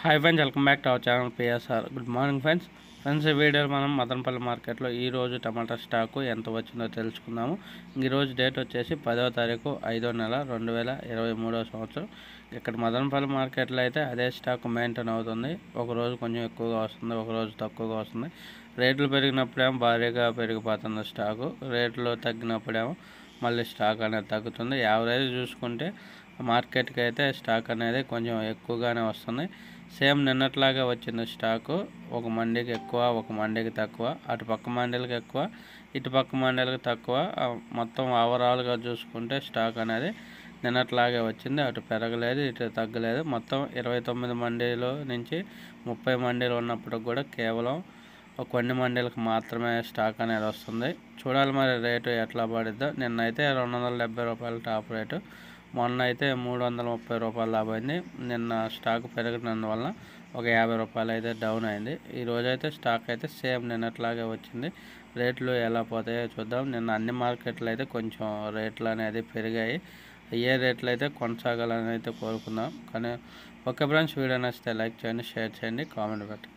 hi friends welcome back to our channel PSR good morning friends friends ఈ వీడియోలో మనం మదనపల్లి మార్కెట్లో ఈ రోజు టమాటా స్టాకు ఎంత వచ్చిందో తెలుసుకుందాము ఈ రోజు డేట్ వచ్చేసి పదవ తారీఖు ఐదో నెల రెండు వేల ఇరవై మూడవ సంవత్సరం ఇక్కడ మదనపల్లి మార్కెట్లో అయితే అదే స్టాక్ మెయింటైన్ అవుతుంది ఒక రోజు కొంచెం ఎక్కువగా వస్తుంది ఒక రోజు తక్కువగా వస్తుంది రేట్లు పెరిగినప్పుడేమో భారీగా పెరిగిపోతుంది స్టాకు రేట్లు తగ్గినప్పుడేమో మళ్ళీ స్టాక్ అనేది తగ్గుతుంది యావరేజ్ చూసుకుంటే మార్కెట్కి అయితే స్టాక్ అనేది కొంచెం ఎక్కువగానే వస్తుంది సేమ్ నిన్నట్లాగే వచ్చింది స్టాకు ఒక మండీకి ఎక్కువ ఒక మండీకి తక్కువ అటు పక్క మండీలకు ఎక్కువ ఇటు పక్క మండీలకు తక్కువ ఆ, మొత్తం ఓవరాల్గా చూసుకుంటే స్టాక్ అనేది నిన్నట్లాగే వచ్చింది అటు పెరగలేదు ఇటు తగ్గలేదు మొత్తం ఇరవై తొమ్మిది మండీలు నుంచి ముప్పై మండీలు ఉన్నప్పుడు కూడా కేవలం ఒక కొన్ని మండీలకు మాత్రమే స్టాక్ అనేది వస్తుంది చూడాలి మరి రేటు ఎట్లా పడిద్దో నిన్నైతే రెండు వందల డెబ్బై రూపాయలు టాప్ రేటు మొన్న అయితే మూడు వందల ముప్పై రూపాయలు లాభైంది నిన్న స్టాక్ పెరిగినందువలన ఒక యాభై రూపాయలు అయితే డౌన్ అయింది ఈ రోజు అయితే స్టాక్ అయితే సేమ్ నిన్నట్లాగే వచ్చింది రేట్లు ఎలా పోతాయో చూద్దాం నిన్న అన్ని మార్కెట్లు అయితే కొంచెం రేట్లు అనేది పెరిగాయి ఏ రేట్లు అయితే కొనసాగాలని అయితే కోరుకుందాం కానీ ఓకే ఫ్రెండ్స్ వీడియో నచ్చితే లైక్ చేయండి షేర్ చేయండి కామెంట్ పెట్టండి